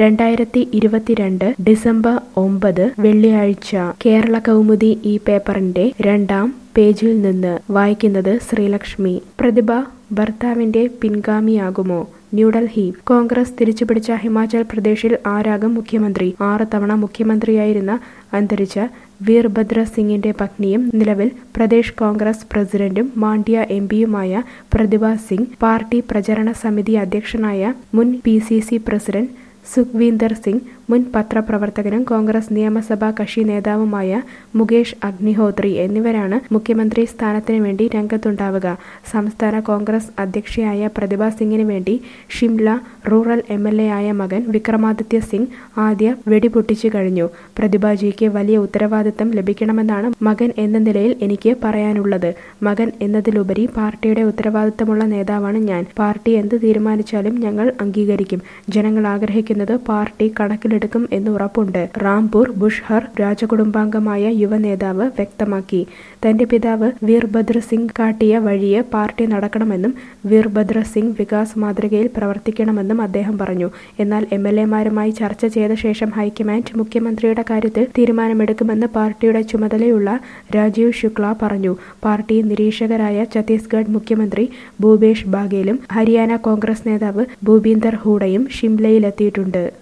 രണ്ടായിരത്തി ഇരുപത്തിരണ്ട് ഡിസംബർ ഒമ്പത് വെള്ളിയാഴ്ച കേരള കൗമുദി ഈ പേപ്പറിന്റെ രണ്ടാം പേജിൽ നിന്ന് വായിക്കുന്നത് ശ്രീലക്ഷ്മി പ്രതിഭ ഭർത്താവിന്റെ പിൻഗാമിയാകുമോ ന്യൂഡൽഹി കോൺഗ്രസ് തിരിച്ചുപിടിച്ച ഹിമാചൽ പ്രദേശിൽ ആരാകും മുഖ്യമന്ത്രി ആറ് തവണ മുഖ്യമന്ത്രിയായിരുന്ന അന്തരിച്ച വീർഭദ്ര സിംഗിന്റെ പത്നിയും നിലവിൽ പ്രദേശ് കോൺഗ്രസ് പ്രസിഡന്റും മാണ്ഡ്യ എം പിയുമായ പ്രതിഭ സിംഗ് പാർട്ടി പ്രചരണ സമിതി അധ്യക്ഷനായ മുൻ P C C president Sukhvinder Singh മുൻ പത്രപ്രവർത്തകനും കോൺഗ്രസ് നിയമസഭാ കക്ഷി നേതാവുമായ മുകേഷ് അഗ്നിഹോത്രി എന്നിവരാണ് മുഖ്യമന്ത്രി സ്ഥാനത്തിന് വേണ്ടി രംഗത്തുണ്ടാവുക സംസ്ഥാന കോൺഗ്രസ് അധ്യക്ഷയായ പ്രതിഭ സിംഗിന് വേണ്ടി Shimla rural M L A ആയ മകൻ വിക്രമാദിത്യ സിംഗ് ആദ്യ വെടിപൊട്ടിച്ചു കഴിഞ്ഞു പ്രതിഭാജിക്ക് വലിയ ഉത്തരവാദിത്തം ലഭിക്കണമെന്നാണ് മകൻ എന്ന നിലയിൽ എനിക്ക് പറയാനുള്ളത് മകൻ എന്നതിലുപരി പാർട്ടിയുടെ ഉത്തരവാദിത്തമുള്ള നേതാവാണ് ഞാൻ പാർട്ടി എന്ത് തീരുമാനിച്ചാലും ഞങ്ങൾ അംഗീകരിക്കും ജനങ്ങൾ ആഗ്രഹിക്കുന്നത് പാർട്ടി കണക്കിലെടുക്കും എന്ന് ഉറപ്പുണ്ട് റാംപൂർ ബുഷ്ഹർ രാജകുടുംബാംഗമായ യുവ നേതാവ് വ്യക്തമാക്കി തന്റെ പിതാവ് വീർഭദ്ര സിംഗ് കാട്ടിയ വഴിയെ പാർട്ടി നടക്കണമെന്നും വീർഭദ്ര സിംഗ് വികാസ് മാതൃകയിൽ പ്രവർത്തിക്കണമെന്നും അദ്ദേഹം പറഞ്ഞു എന്നാൽ എം എൽ എമാരുമായി ചർച്ച ചെയ്ത ശേഷം ഹൈക്കമാൻഡ് മുഖ്യമന്ത്രിയുടെ കാര്യത്തിൽ തീരുമാനമെടുക്കുമെന്ന് പാർട്ടിയുടെ ചുമതലയുള്ള രാജീവ് ശുക്ല പറഞ്ഞു പാർട്ടി നിരീക്ഷകരായ ഛത്തീസ്ഗഡ് മുഖ്യമന്ത്രി ഭൂപേഷ് ബാഗേലും ഹരിയാന കോൺഗ്രസ് നേതാവ് ഭൂപീന്ദർ ഹൂഡയും ഷിംലയിലെത്തിയിട്ടുണ്ട്